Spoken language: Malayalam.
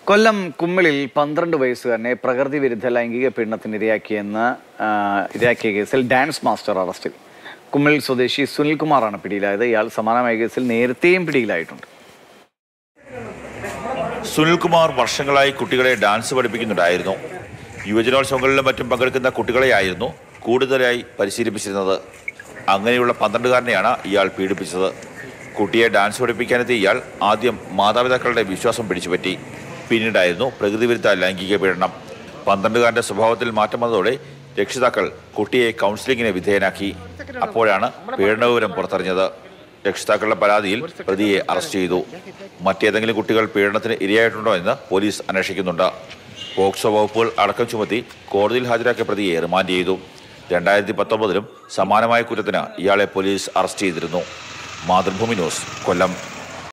കൊല്ലം കുമ്മിളിൽ പന്ത്രണ്ട് വയസ്സുകാരനെ പ്രകൃതി വിരുദ്ധ ലൈംഗിക പീഡനത്തിന് ഇരയാക്കിയെന്ന് ആ, ഇരയാക്കിയ കേസിൽ ഡാൻസ് മാസ്റ്റർ അറസ്റ്റിൽ കുമ്മിൾ സ്വദേശി സുനിൽകുമാറാണ് പിടിയിലായത് ഇയാൾ സമാനമായ കേസിൽ നേരത്തെയും പിടിയിലായിട്ടുണ്ട് സുനിൽകുമാർ വർഷങ്ങളായി കുട്ടികളെ ഡാൻസ് പഠിപ്പിക്കുന്നുണ്ടായിരുന്നു യുവജനോത്സവങ്ങളിലും മറ്റും പങ്കെടുക്കുന്ന കുട്ടികളെയായിരുന്നു കൂടുതലായി പരിശീലിപ്പിച്ചിരുന്നത് അങ്ങനെയുള്ള പന്ത്രണ്ടുകാരനെയാണ് ഇയാൾ പീഡിപ്പിച്ചത് കുട്ടിയെ ഡാൻസ് പഠിപ്പിക്കാനെത്തിയ ഇയാൾ ആദ്യം മാതാപിതാക്കളുടെ വിശ്വാസം പിടിച്ചുപറ്റി പിന്നീടായിരുന്നു പ്രകൃതിവിരുദ്ധ ലൈംഗിക പീഡനം പന്ത്രണ്ടുകാരന്റെ സ്വഭാവത്തിൽ മാറ്റം വന്നതോടെ രക്ഷിതാക്കൾ കുട്ടിയെ കൗൺസിലിംഗിന് വിധേയനാക്കി അപ്പോഴാണ് പീഡന വിവരം പുറത്തറിഞ്ഞത് രക്ഷിതാക്കളുടെ പരാതിയിൽ പ്രതിയെ അറസ്റ്റ് ചെയ്തു മറ്റേതെങ്കിലും കുട്ടികൾ പീഡനത്തിന് ഇരയായിട്ടുണ്ടോ എന്ന് പോലീസ് അന്വേഷിക്കുന്നുണ്ട് പോക്സോ വകുപ്പുകൾ അടക്കം ചുമത്തി കോടതിയിൽ ഹാജരാക്കിയ പ്രതിയെ റിമാൻഡ് ചെയ്തു രണ്ടായിരത്തി പത്തൊമ്പതിലും സമാനമായ കുറ്റത്തിന് ഇയാളെ പോലീസ് അറസ്റ്റ് ചെയ്തിരുന്നു മാതൃഭൂമി ന്യൂസ് കൊല്ലം